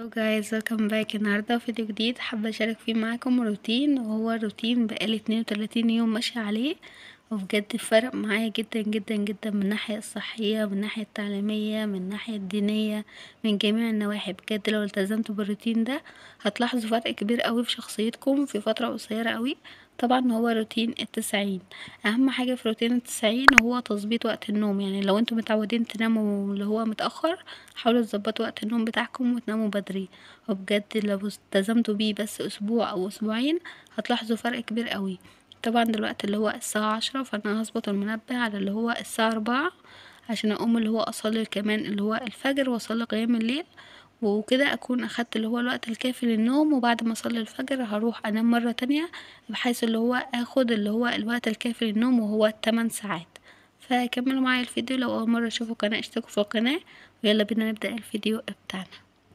Hello guys welcome back النهاردة فيديو جديد حابة اشارك فيه معاكم روتين وهو روتين بقالي اتنين وتلاتين يوم ماشية عليه وبجد فرق معايا جدا جدا جدا من الناحية الصحية من الناحية التعليمية من الناحية الدينية من جميع النواحي بجد لو التزمتوا بالروتين ده هتلاحظوا فرق كبير اوي في شخصيتكم في فترة قصيرة اوي طبعا هو روتين التسعين اهم حاجة في روتين التسعين هو تظبيط وقت النوم يعني لو انتوا متعودين تناموا اللي هو متأخر حاولوا تظبطوا وقت النوم بتاعكم وتناموا بدري وبجد لو التزمتوا بيه بس اسبوع او اسبوعين هتلاحظوا فرق كبير اوي طبعا دلوقتي اللي هو الساعة عشرة فانا هظبط المنبه على اللي هو الساعة اربعة عشان اقوم اللي هو اصلي كمان اللي هو الفجر واصلي قيام الليل وكده اكون اخدت اللي هو الوقت الكافي للنوم وبعد ما اصلي الفجر هروح انام مرة تانية بحيث اللي هو اخد اللي هو الوقت الكافي للنوم وهو التمن ساعات فكملوا معايا الفيديو لو اول مرة تشوفوا القناة اشتركوا في القناة ويلا بينا نبدأ الفيديو بتاعنا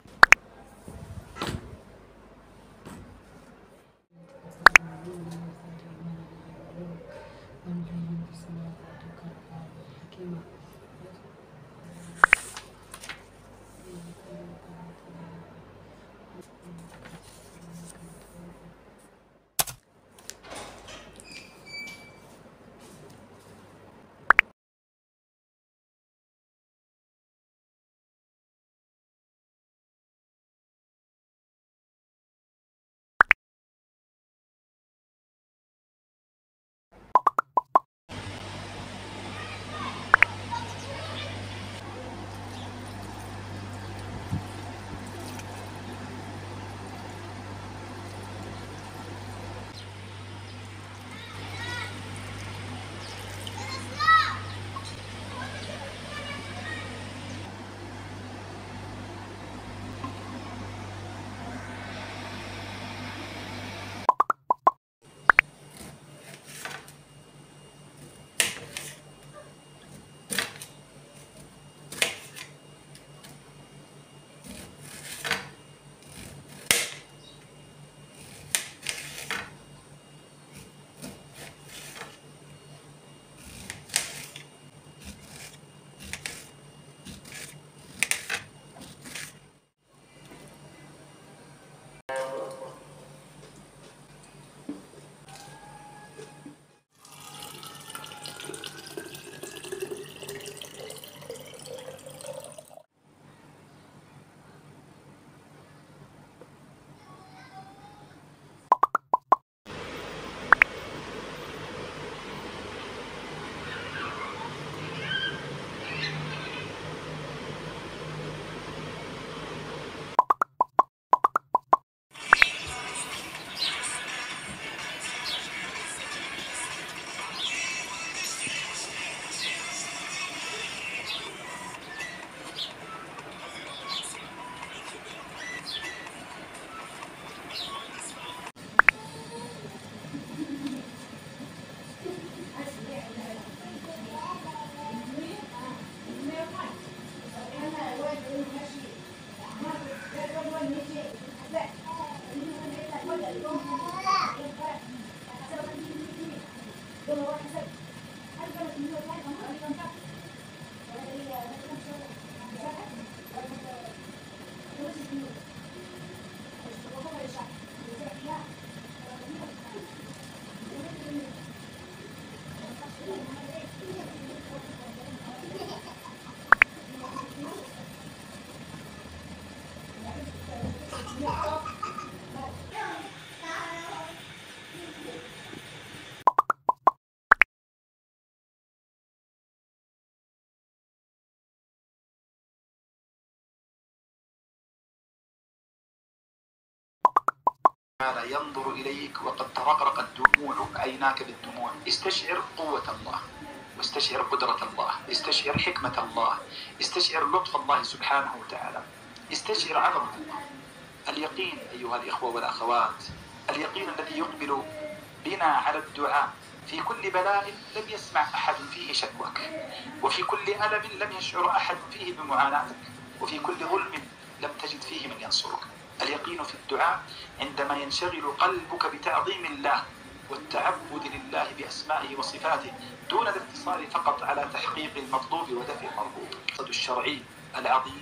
تعالى ينظر إليك وقد ترقرقت دموعك عيناك بالدموع استشعر قوة الله واستشعر قدرة الله استشعر حكمة الله استشعر لطف الله سبحانه وتعالى استشعر عظمة الله اليقين أيها الإخوة والأخوات اليقين الذي يقبل بنا على الدعاء في كل بلاء لم يسمع أحد فيه شكوك وفي كل ألم لم يشعر أحد فيه بمعاناتك وفي كل ظلم لم تجد فيه من ينصرك اليقين في الدعاء عندما ينشغل قلبك بتعظيم الله والتعبد لله بأسمائه وصفاته دون الاقتصار فقط على تحقيق المطلوب ودفع المرغوب القصد الشرعي العظيم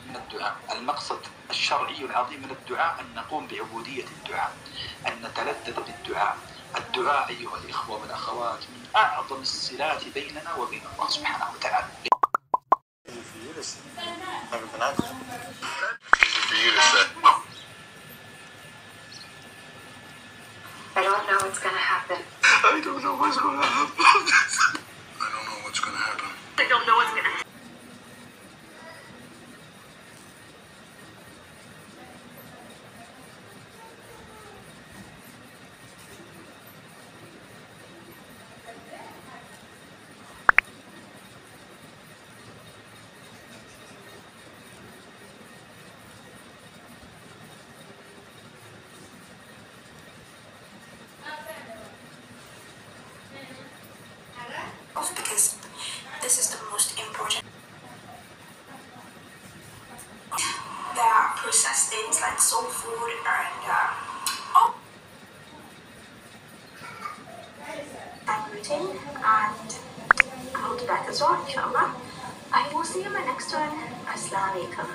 من الدعاء المقصد الشرعي العظيم من الدعاء أن نقوم بعبودية الدعاء أن نتلذذ بالدعاء الدعاء أيها الإخوة والأخوات من أعظم الصلات بيننا وبين الله سبحانه وتعالى for you to say. Never been asked. Easy for you to say. I don't know what's gonna happen. I don't know what's going to happen. I don't know what's going to happen. I don't know what's gonna happen. Also because this is the most important. There are processed things like soul food and um, oh, I'm routine and I'll do that as well, inshallah. I will see you in my next one. Assalamu alaikum.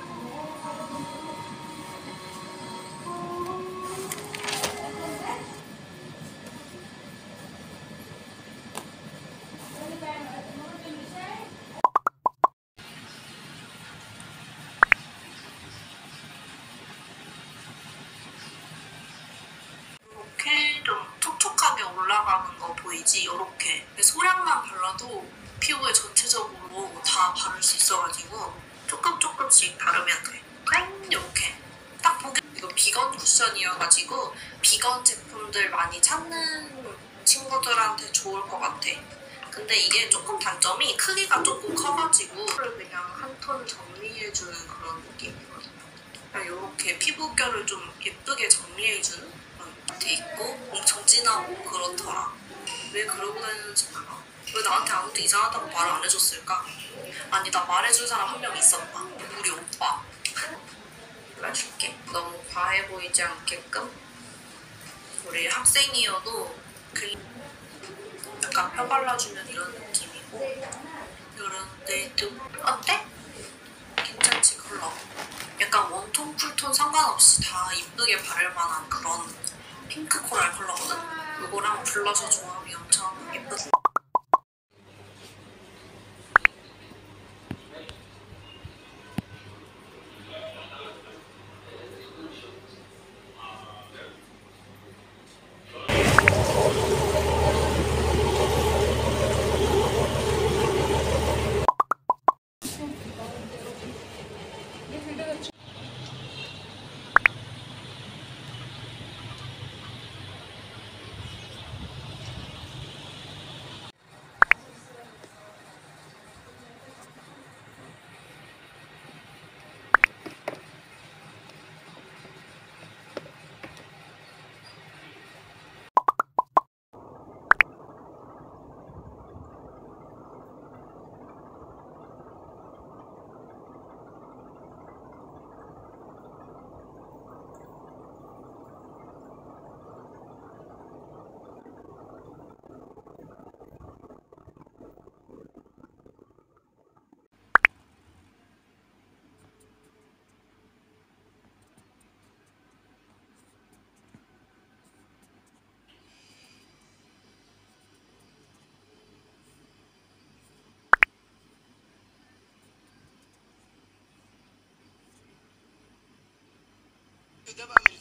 이렇게 좀 촉촉하게 올라가는 거 보이지? 이렇게 소량만 발라도 피부에 전체적으로 다 바를 수 있어가지고 조금 조금씩 바르면 돼. 짠! 이렇게 딱 보기 이거 비건 쿠션이어가지고 비건 제품들 많이 찾는 친구들한테 좋을 것 같아. 근데 이게 조금 단점이 크기가 조금 커가지고 이거를 그냥 한 톤 정리해주는 그런 느낌이거든. 그냥 이렇게 피부결을 좀 예쁘게 정리해주는 그런 돼 있고 엄청 진하고 그렇더라. 왜 그러고 다니는지 몰라. 왜 나한테 아무도 이상하다고 말을 안 해줬을까? 아니 나 말해줄 사람 한 명 있었다. 우리 오빠. 골라줄게. 너무 과해 보이지 않게끔 우리 학생이어도 그 약간 펴 발라주면 이런 느낌이고 이런 데도 어때? 괜찮지 컬러. 약간 웜톤 쿨톤 상관없이 다 이쁘게 바를 만한 그런 핑크 코랄 컬러거든. 이거랑 블러셔 조합이 엄청 예쁘다. ده بقى من